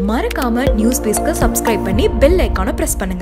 மறக்காம நியூஸ் பேஸ்க்கு சப்ஸ்கிரைப் பண்ணி பெல் ஐக்கானை பிரஸ் பண்ணுங்க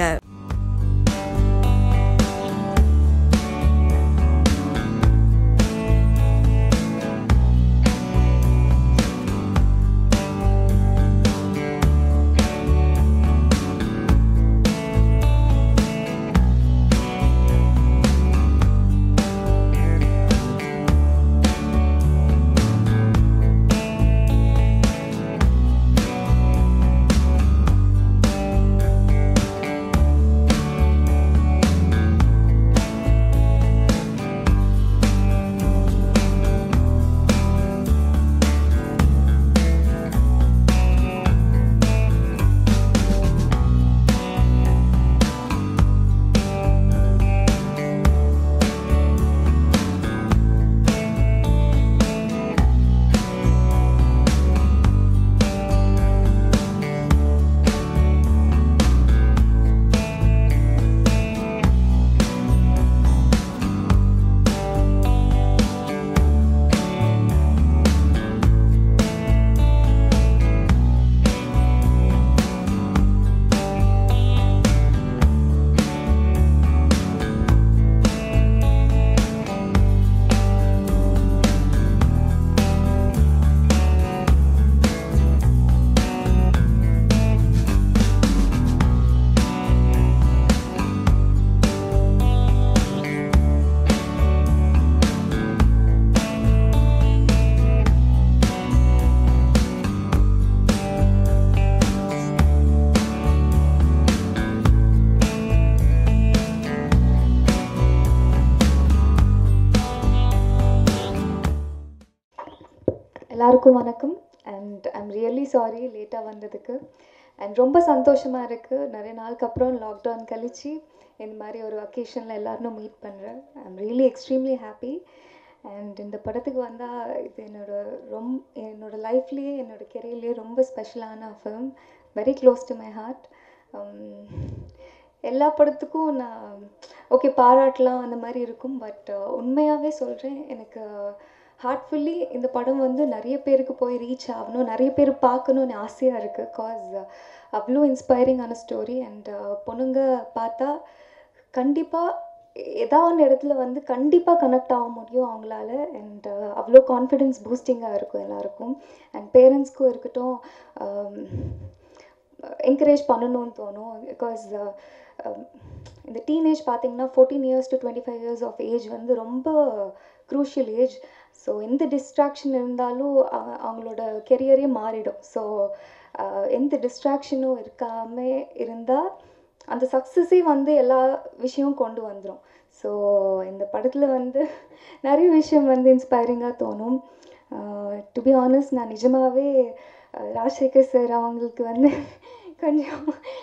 எல்லாருக்கும் வணக்கம் அண்ட் ஐம் ரியலி சாரி லேட்டாக வந்ததுக்கு அண்ட் ரொம்ப சந்தோஷமாக இருக்குது நிறைய நாளுக்கு அப்புறம் லாக்டவுன் கழிச்சு இந்த மாதிரி ஒரு அக்கேஷனில் எல்லாரும் மீட் பண்ணுறேன் I'm really extremely happy and இந்த படத்துக்கு வந்தால் இது என்னோட ரொம் என்னோடய லைஃப்லேயே என்னோடய கெரியர்லேயே ரொம்ப ஸ்பெஷலான film very close to my heart எல்லா படத்துக்கும் நான் ஓகே பாராட்டலாம் அந்த மாதிரி இருக்கும் பட் உண்மையாகவே சொல்கிறேன் எனக்கு ஹார்ட்ஃபுல்லி இந்த படம் வந்து நிறைய பேருக்கு போய் ரீச் ஆகணும் நிறைய பேர் பார்க்கணுன்னு ஆசையாக இருக்குது காஸ் அவ்வளோ இன்ஸ்பைரிங்கான ஸ்டோரி அண்ட் பொண்ணுங்க பார்த்தா கண்டிப்பாக ஏதாவது ஒன்று இடத்துல வந்து கண்டிப்பாக கனெக்ட் ஆக முடியும் அவங்களால அண்ட் அவ்வளோ கான்ஃபிடென்ஸ் பூஸ்டிங்காக இருக்கும் எல்லாருக்கும் அண்ட் பேரண்ட்ஸ்க்கும் இருக்கட்டும் என்கரேஜ் பண்ணணும்னு தோணும் பிகாஸ் இந்த டீனேஜ் பார்த்தீங்கன்னா fourteen years to twenty five years of age வந்து ரொம்ப க்ரூஷியல் ஏஜ் ஸோ எந்த டிஸ்ட்ராக்ஷன் இருந்தாலும் அவங்களோட கெரியரே மாறிடும் ஸோ எந்த டிஸ்ட்ராக்ஷனும் இருக்காமல் இருந்தால் அந்த சக்ஸஸே வந்து எல்லா விஷயமும் கொண்டு வந்துடும் ஸோ இந்த படத்தில் வந்து நிறைய விஷயம் வந்து இன்ஸ்பைரிங்காக தோணும் டு பி ஆனஸ்ட் நான் நிஜமாகவே ராஜசேகர் சார் அவங்களுக்கு வந்து கொஞ்சம்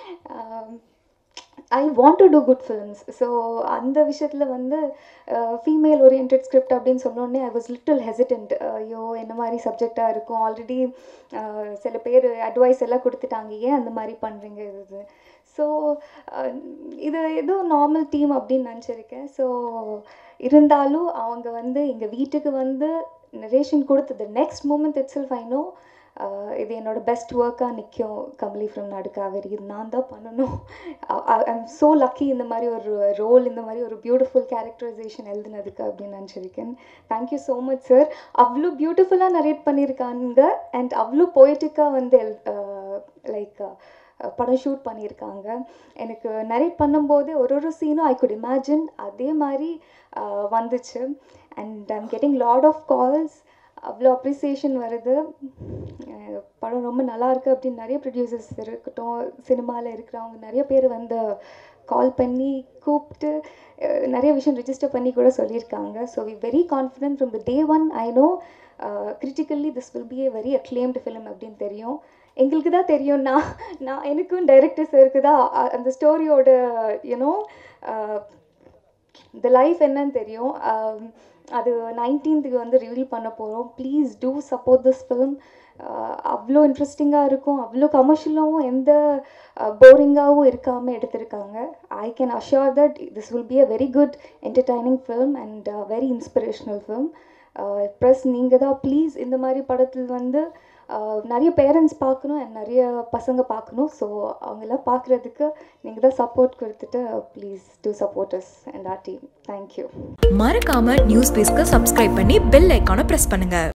I want to do good films so அந்த விஷயத்தில் வந்து ஃபீமேல் ஓரியன்ட் ஸ்கிரிப்ட் அப்படின்னு சொன்னோடனே ஐ வாஸ் லிட்டில் ஹெசிடென்ட் ஐயோ என்ன மாதிரி சப்ஜெக்டாக இருக்கும் ஆல்ரெடி சில பேர் அட்வைஸ் எல்லாம் கொடுத்துட்டாங்க ஏன் அந்த மாதிரி பண்ணுறீங்க இது ஸோ இது ஏதோ நார்மல் டீம் அப்படின்னு நினச்சிருக்கேன் ஸோ இருந்தாலும் அவங்க வந்து எங்கள் வீட்டுக்கு வந்து நரேஷன் கொடுத்தது next moment itself I know இது என்னோட பெஸ்ட் ஒர்க்காக நிற்கும் கமலி ஃப்ரம் நாடு காவேரி இது நான் தான் பண்ணணும் ஐ எம் ஸோ லக்கி இந்த மாதிரி ஒரு ரோல் இந்த மாதிரி ஒரு பியூட்டிஃபுல் கேரக்டரைசேஷன் எழுதுனதுக்கு அப்படின்னு நினச்சிருக்கேன் தேங்க்யூ ஸோ மச் சார் அவ்வளோ பியூட்டிஃபுல்லாக நரேட் பண்ணியிருக்காங்க அண்ட் அவ்வளோ போய்ட்டிக்காக வந்து எல் லைக் படம் ஷூட் பண்ணியிருக்காங்க எனக்கு நரேட் பண்ணும்போது ஒரு ஒரு சீனும் ஐ குட் இமேஜின் அதே மாதிரி வந்துச்சு and I'm getting lot of calls அவ்வளோ அப்ரிசியேஷன் வருது படம் ரொம்ப நல்லா இருக்குது அப்படின்னு நிறைய ப்ரொடியூசர்ஸ் இருக்கட்டும் சினிமாவில் இருக்கிறவங்க நிறைய பேர் வந்து கால் பண்ணி கூப்பிட்டு நிறைய விஷயம் ரிஜிஸ்டர் பண்ணி கூட சொல்லியிருக்காங்க so we very confident from the day one I know critically this will be a very acclaimed film அப்படின்னு தெரியும் எங்களுக்கு தான் தெரியும் நான் நான் எனக்கும் டைரக்டர் சருக்கு தான் அந்த ஸ்டோரியோட யூனோ இந்த லைஃப் என்னன்னு தெரியும் அது நைன்டீன்த்துக்கு வந்து ரிவீல் பண்ண போகிறோம் please do support this film அவ்வளோ இன்ட்ரெஸ்டிங்காக இருக்கும் அவ்வளோ கமர்ஷியலாகவும் எந்த போரிங்காகவும் இருக்காமல் எடுத்திருக்காங்க I can assure that this will be a very good entertaining film and very inspirational film plus நீங்கள் தான் ப்ளீஸ் இந்த மாதிரி படத்தில் வந்து நிறைய பேரண்ட்ஸ் பார்க்கணும் and நிறைய பசங்க பார்க்கணும் ஸோ அவங்கெல்லாம் பார்க்குறதுக்கு நீங்கள் தான் சப்போர்ட் கொடுத்துட்டு please do support us and our team thank you மறக்காம நியூஸ் பேஸ்க்கு சப்ஸ்கிரைப் பண்ணி பெல் ஐக்கானை பிரஸ் பண்ணுங்க